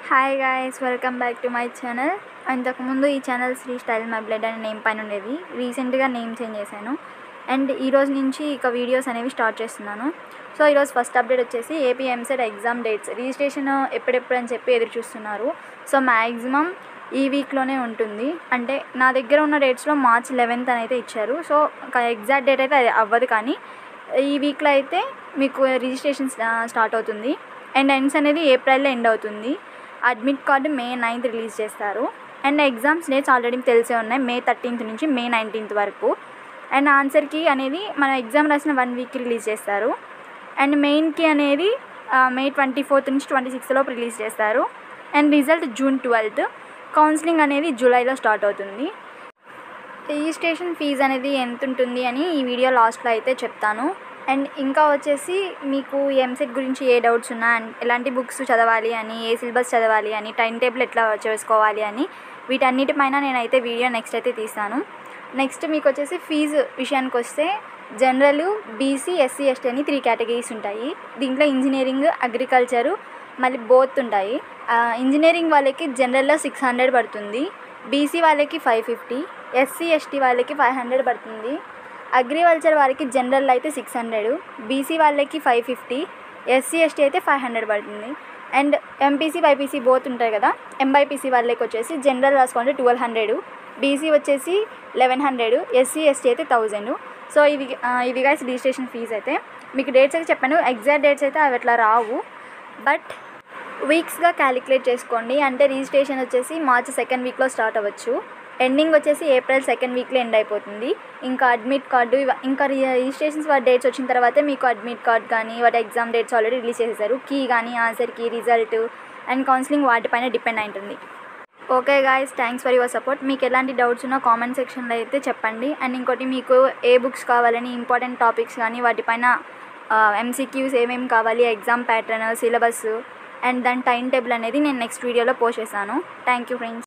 hi guys welcome back to my channel ఇంతకుముందు ఈ channel Sri style my blood అనే name పైన ఉండేది రీసెంట్గా నేమ్ చేంజ్ చేశాను అండ్ ఈ రోజు నుంచి ఇక వీడియోస్ అనేవి స్టార్ట్ చేస్తున్నాను సో ఈరోజు ఫస్ట్ అప్డేట్ వచ్చేసి AP EAMCET exam dates registration ఎప్పుడెప్పుడు అని చెప్పి ఎదురు చూస్తున్నారు సో మ్యాక్సిమం ఈ వీక్లోనే ఉంటుంది అంటే నా దగ్గర ఉన్న డేట్స్లో మార్చ్ లెవెన్త్ అని అయితే ఇచ్చారు సో ఎగ్జాక్ట్ డేట్ అయితే అది అవ్వదు కానీ ఈ వీక్లో అయితే మీకు రిజిస్ట్రేషన్ స్టార్ట్ అవుతుంది అండ్ ఎండ్స్ అనేది ఏప్రిల్లో ఎండ్ అవుతుంది admit card May ninth release చేస్తారు అండ్ ఎగ్జామ్స్ డేట్స్ ఆల్రెడీ తెలిసే ఉన్నాయి మే థర్టీన్త్ నుంచి మే నైన్టీన్త్ వరకు అండ్ ఆన్సర్కి అనేది మన ఎగ్జామ్ రాసిన వన్ వీక్ రిలీజ్ చేస్తారు అండ్ మెయిన్కి అనేది మే ట్వంటీ ఫోర్త్ నుంచి ట్వంటీ సిక్స్త్లోపు రిలీజ్ చేస్తారు and result June twelfth counselling అనేది జూలైలో స్టార్ట్ అవుతుంది రిజిస్ట్రేషన్ ఫీజు అనేది ఎంత ఉంటుంది అని ఈ వీడియో లాస్ట్లో అయితే చెప్తాను అండ్ ఇంకా వచ్చేసి మీకు ఎంసెట్ గురించి ఏ డౌట్స్ ఉన్నా అండ్ ఎలాంటి బుక్స్ చదవాలి అని ఏ సిలబస్ చదవాలి అని టైం టేబుల్ ఎట్లా చేసుకోవాలి అని వీటన్నిటిపైన నేనైతే వీడియో నెక్స్ట్ అయితే తీస్తాను నెక్స్ట్ మీకు వచ్చేసి ఫీజు విషయానికి వస్తే జనరల్ బీసీ ఎస్సీ ఎస్టీ అని త్రీ కేటగిరీస్ ఉంటాయి దీంట్లో ఇంజనీరింగ్ అగ్రికల్చరు మళ్ళీ బోత్ ఉంటాయి ఇంజనీరింగ్ వాళ్ళకి జనరల్లో సిక్స్ హండ్రెడ్ పడుతుంది బీసీ వాళ్ళకి ఫైవ్ ఫిఫ్టీ ఎస్సీ ఎస్టీ వాళ్ళకి ఫైవ్ హండ్రెడ్ పడుతుంది అగ్రికల్చర్ వారికి జనరల్ అయితే సిక్స్ హండ్రెడ్ బీసీ వాళ్ళకి ఫైవ్ ఫిఫ్టీ ఎస్సీ ఎస్టీ అయితే ఫైవ్ హండ్రెడ్ పడుతుంది అండ్ ఎంపీసీ బైపీసీ బోత్ ఉంటాయి కదా ఎంబైపీసీ వాళ్ళకి వచ్చేసి జనరల్ రాసుకుంటే ట్వెల్వ్ హండ్రెడ్ బీసీ వచ్చేసి లెవెన్ హండ్రెడ్ ఎస్సీ ఎస్టీ అయితే థౌజండ్ సో ఇవి ఇవి గైస్ రిజిస్ట్రేషన్ ఫీజ్ అయితే మీకు డేట్స్ అయితే చెప్పాను ఎగ్జాక్ట్ డేట్స్ అయితే అవి అట్లా రావు బట్ వీక్స్గా క్యాలిక్యులేట్ చేసుకోండి అంటే రిజిస్ట్రేషన్ వచ్చేసి మార్చ్ సెకండ్ వీక్లో స్టార్ట్ అవ్వచ్చు ఎండింగ్ వచ్చేసి ఏప్రిల్ సెకండ్ వీక్లో ఎండ్ అయిపోతుంది ఇంకా అడ్మిట్ కార్డు ఇంకా రిజిస్ట్రేషన్స్ వాటి డేట్స్ వచ్చిన తర్వాతే మీకు అడ్మిట్ కార్డ్ కానీ వాటి ఎగ్జామ్ డేట్స్ ఆల్రెడీ రిలీజ్ చేసేసారు కీ కానీ answer key result and counselling వాటిపైన డిపెండ్ అయి ఉంటుంది okay guys thanks for your support మీకు ఎలాంటి డౌట్స్ ఉన్నా కామెంట్ సెక్షన్లో అయితే చెప్పండి అండ్ ఇంకోటి మీకు ఏ బుక్స్ కావాలని ఇంపార్టెంట్ టాపిక్స్ కానీ వాటిపైన ఎంసీక్యూస్ ఏమేమి కావాలి ఎగ్జామ్ ప్యాటర్న్ సిలబస్ అండ్ దాని టైం టేబుల్ అనేది నేను నెక్స్ట్ వీడియోలో పోస్ట్ చేశాను థ్యాంక్ యూ ఫ్రెండ్స్